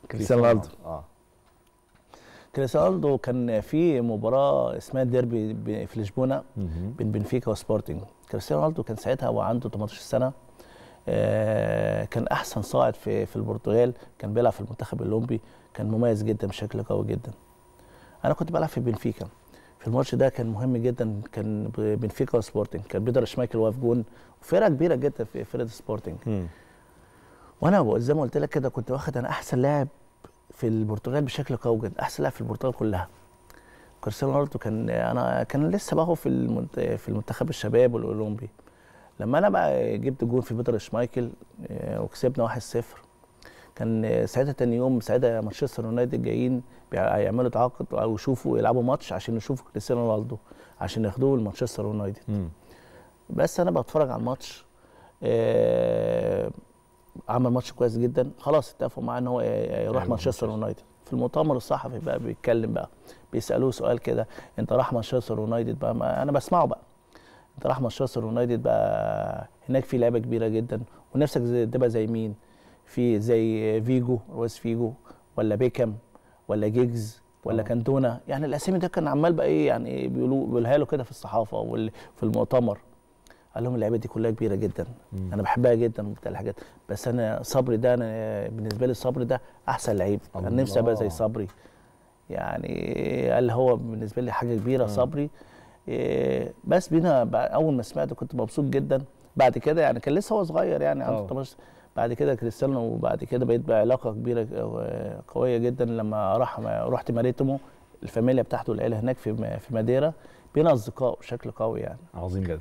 كريستيانو رونالدو اه كريستيانو رونالدو كان في مباراه اسمها ديربي ب- في لشبونه مهم. بين بنفيكا وسبورتنج كريستيانو رونالدو كان ساعتها هو عنده 18 سنه آه، كان احسن صاعد في في البرتغال كان بيلعب في المنتخب الاولمبي كان مميز جدا بشكل قوي جدا انا كنت بلعب في بنفيكا في الماتش ده كان مهم جدا كان ب- بنفيكا وسبورتنج كان بيتر شمايكل واقف جون فرقه كبيره جدا في فرقه سبورتنج مم. وانا بقول- زي ما قلت لك كده كنت واخد انا احسن لاعب في البرتغال بشكل قوي جدا احسن لاعب في البرتغال كلها كريستيانو رونالدو كان انا كان لسه بقى هو في المنت... في المنتخب الشباب والاولمبي لما انا بقى جبت جون في بيتر شمايكل آه، وكسبنا 1-0 كان آه، ساعتها تاني يوم ساعتها مانشستر يونايتد جايين بيع- هيعملوا تعاقد او يشوفوا يلعبوا ماتش عشان يشوفوا كريستيانو رونالدو عشان ياخدوه لمانشستر يونايتد مم. بس انا بتفرج على الماتش آه، عمل ماتش كويس جدا خلاص اتفقوا معاه ان هو يروح أيوة، مانشستر يونايتد في المؤتمر الصحفي بقى بيتكلم بقى بيسالوه سؤال كده انت راح مانشستر يونايتد بقى ما انا بسمعه بقى انت راح مانشستر يونايتد بقى هناك في لعيبه كبيره جدا ونفسك زي- تبقى زي مين في زي فيجو رويس فيجو ولا بيكم ولا جيجز ولا آه. كانتونا يعني الاسامي ده كان عمال بقى ايه يعني إيه بيقولوا بيقولها له كده في الصحافه وفي المؤتمر قال لهم اللعيبه دي كلها كبيره جدا مم. انا بحبها جدا وبتاع الحاجات بس انا صبري ده انا بالنسبه لي صبري ده احسن لعيب انا نفسي ابقى زي الله. صبري يعني قال هو بالنسبه لي حاجه كبيره آه. صبري إيه بس بينا بقى اول ما سمعته كنت مبسوط جدا بعد كده يعني كان لسه هو صغير يعني عنده آه. 18 بعد كده كريستيانو وبعد كده بقيت بعلاقه كبيره آه، قويه جدا لما راح رحت ماريتمو الفاميليا بتاعته العيله هناك في في ماديرا بينا اصدقاء بشكل قوي يعني عظيم جدا